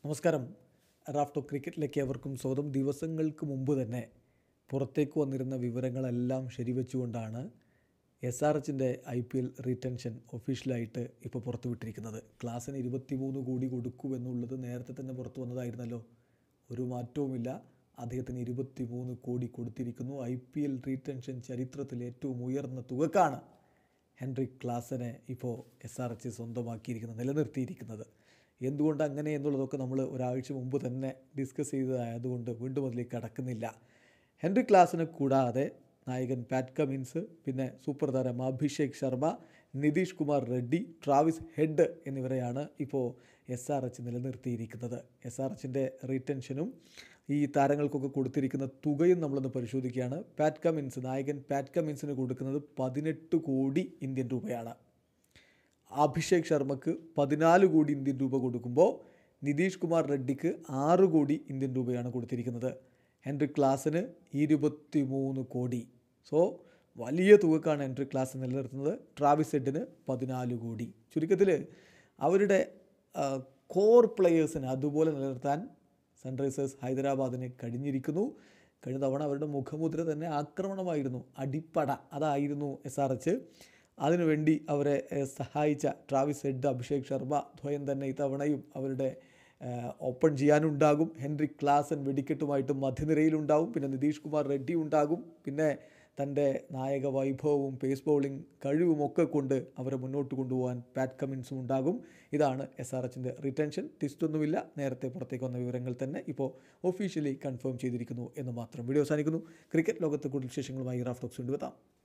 നമസ്കാരം റാഫ്റ്റോ ക്രിക്കറ്റിലേക്ക് അവർക്കും സ്വന്തം ദിവസങ്ങൾക്ക് മുമ്പ് തന്നെ പുറത്തേക്ക് വന്നിരുന്ന വിവരങ്ങളെല്ലാം ശരിവെച്ചുകൊണ്ടാണ് എസ് ആർ എച്ചിൻ്റെ ഐ പി എൽ റീടെൻഷൻ ഒഫീഷ്യലായിട്ട് ഇപ്പോൾ പുറത്തുവിട്ടിരിക്കുന്നത് ക്ലാസ്സിന് ഇരുപത്തിമൂന്ന് കോടി കൊടുക്കുമെന്നുള്ളത് നേരത്തെ തന്നെ പുറത്തു വന്നതായിരുന്നല്ലോ ഒരു മാറ്റവുമില്ല അദ്ദേഹത്തിന് ഇരുപത്തിമൂന്ന് കോടി കൊടുത്തിരിക്കുന്നു ഐ പി എൽ റീടെൻഷൻ ചരിത്രത്തിൽ ഏറ്റവും ഉയർന്ന തുകക്കാണ് ഹെൻറി ക്ലാസനെ ഇപ്പോൾ എസ് ആർ എച്ച് സ്വന്തമാക്കിയിരിക്കുന്നത് നിലനിർത്തിയിരിക്കുന്നത് എന്തുകൊണ്ട് അങ്ങനെ എന്നുള്ളതൊക്കെ നമ്മൾ ഒരാഴ്ച മുമ്പ് തന്നെ ഡിസ്കസ് ചെയ്തതായതുകൊണ്ട് വീണ്ടും അതിലേക്ക് കടക്കുന്നില്ല ഹെൻറി ക്ലാസിനെ കൂടാതെ നായകൻ പാറ്റ് കമിൻസ് പിന്നെ സൂപ്പർ താരം അഭിഷേക് ശർമ്മ നിതീഷ് കുമാർ റെഡ്ഡി ട്രാവിസ് ഹെഡ് എന്നിവരെയാണ് ഇപ്പോൾ എസ് ആർ എച്ച് നിലനിർത്തിയിരിക്കുന്നത് എസ് ആർ എച്ചിൻ്റെ റീടെൻഷനും ഈ താരങ്ങൾക്കൊക്കെ കൊടുത്തിരിക്കുന്ന തുകയും നമ്മളൊന്ന് പരിശോധിക്കുകയാണ് പാറ്റ് കമിൻസ് നായകൻ പാറ്റ് കമിൻസിന് കൊടുക്കുന്നത് പതിനെട്ട് കോടി ഇന്ത്യൻ രൂപയാണ് അഭിഷേക് ശർമ്മക്ക് പതിനാല് കോടി ഇന്ത്യൻ രൂപ കൊടുക്കുമ്പോൾ നിതീഷ് കുമാർ റെഡ്ഡിക്ക് ആറ് കോടി ഇന്ത്യൻ രൂപയാണ് കൊടുത്തിരിക്കുന്നത് ഹെൻറി ക്ലാസിന് ഇരുപത്തി മൂന്ന് കോടി സോ വലിയ തുകക്കാണ് ഹെൻറി ക്ലാസ് നിലനിർത്തുന്നത് ട്രാവിസ് ഹെഡിന് പതിനാല് കോടി ചുരുക്കത്തിൽ അവരുടെ കോർ പ്ലെയേഴ്സിന് അതുപോലെ നിലനിർത്താൻ സൺറൈസേഴ്സ് ഹൈദരാബാദിന് കഴിഞ്ഞിരിക്കുന്നു കഴിഞ്ഞ തവണ അവരുടെ മുഖമുദ്ര തന്നെ ആക്രമണമായിരുന്നു അടിപ്പട അതായിരുന്നു എസ് ആർ എച്ച് അതിനുവേണ്ടി അവരെ ഏഹ്, സഹായിച്ച ട്രാവിസ് ഹെഡ് അഭിഷേക് ശർമ്മ ദ്വയം തന്നെ ഇത്തവണയും അവരുടെ ഏഹ്, ഓപ്പൺ ചെയ്യാനുണ്ടാകും ഹെൻറി ക്ലാസൻ വെടിക്കെട്ടുമായിട്ട് മധ്യനിരയിലുണ്ടാവും പിന്നെ നിതീഷ് കുമാർ റെഡ്ഡി ഉണ്ടാകും പിന്നെ തൻ്റെ നായക വൈഭവവും പേസ് ബൗളിംഗ് കഴിവും ഒക്കെ കൊണ്ട് അവരെ മുന്നോട്ട് കൊണ്ടുപോകാൻ പാറ്റ് കമിൻസും ഉണ്ടാകും ഇതാണ് എസ് ആർ എച്ചിൻ്റെ റിട്ടൻഷൻ ടിസ്റ്റൊന്നുമില്ല നേരത്തെ പുറത്തേക്ക് വന്ന വിവരങ്ങൾ തന്നെ ഇപ്പോൾ ഒഫീഷ്യലി കൺഫേം ചെയ്തിരിക്കുന്നു എന്ന് മാത്രം വീഡിയോ അവസാനിക്കുന്നു ക്രിക്കറ്റ് ലോകത്ത് കൂടുതൽ വിശേഷങ്ങളുമായി റാഫ് ടോക്സ് കൊണ്ടുവെത്താം